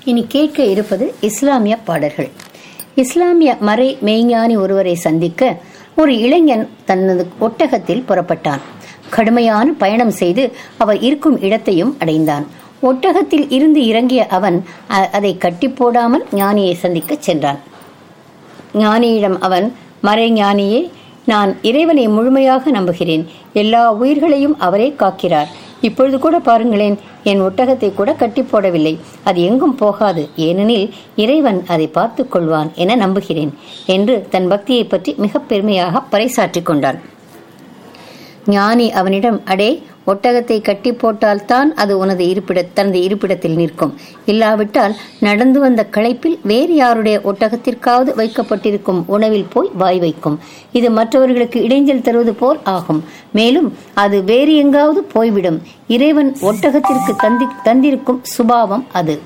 இனி கேட்க இருப்பது இஸ்லாமிய பாடல்கள் இஸ்லாமிய மறை மெய்ஞானி ஒருவரை சந்திக்க ஒரு இளைஞன் தனது ஒட்டகத்தில் புறப்பட்டான் கடுமையான பயணம் செய்து அவர் இருக்கும் இடத்தையும் அடைந்தான் ஒட்டகத்தில் இருந்து இறங்கிய அவன் அ- அதை கட்டி போடாமல் ஞானியை சந்திக்க சென்றான் ஞானியிடம் அவன் மறை ஞானியே நான் இறைவனை முழுமையாக நம்புகிறேன் எல்லா உயிர்களையும் அவரே காக்கிறார் இப்பொழுது கூட பாருங்களேன் என் ஒட்டகத்தை கூட கட்டி போடவில்லை அது எங்கும் போகாது ஏனெனில் இறைவன் அதை பார்த்துக் கொள்வான் என நம்புகிறேன் என்று தன் பக்தியை பற்றி மிக பெருமையாக பறைசாற்றிக் கொண்டான் ஞானி அவனிடம் அடே ஒட்டகத்தை கட்டி போட்டால்தான் அது உனது இருப்பிட தனது இருப்பிடத்தில் நிற்கும் இல்லாவிட்டால் நடந்து வந்த களைப்பில் வேறு யாருடைய ஒட்டகத்திற்காவது வைக்கப்பட்டிருக்கும் உணவில் போய் வாய் வைக்கும் இது மற்றவர்களுக்கு இடைஞ்சல் தருவது போல் ஆகும் மேலும் அது வேறு எங்காவது போய்விடும் இறைவன் ஒட்டகத்திற்கு தந்தி தந்திருக்கும் சுபாவம் அது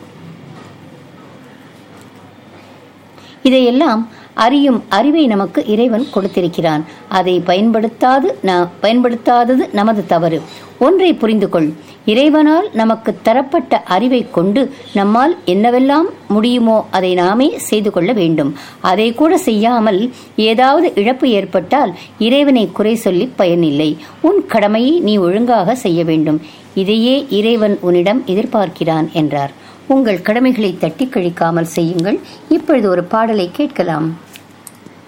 இதையெல்லாம் அறியும் அறிவை நமக்கு இறைவன் கொடுத்திருக்கிறான் அதை பயன்படுத்தாது ந- பயன்படுத்தாதது நமது தவறு ஒன்றை புரிந்து கொள் இறைவனால் நமக்கு தரப்பட்ட அறிவை கொண்டு நம்மால் என்னவெல்லாம் முடியுமோ அதை நாமே செய்து கொள்ள வேண்டும் அதை கூட செய்யாமல் ஏதாவது இழப்பு ஏற்பட்டால் இறைவனை குறை சொல்லி பயனில்லை உன் கடமையை நீ ஒழுங்காக செய்ய வேண்டும் இதையே இறைவன் உன்னிடம் எதிர்பார்க்கிறான் என்றார் உங்கள் கடமைகளை தட்டி கழிக்காமல் செய்யுங்கள் இப்பொழுது ஒரு பாடலை கேட்கலாம்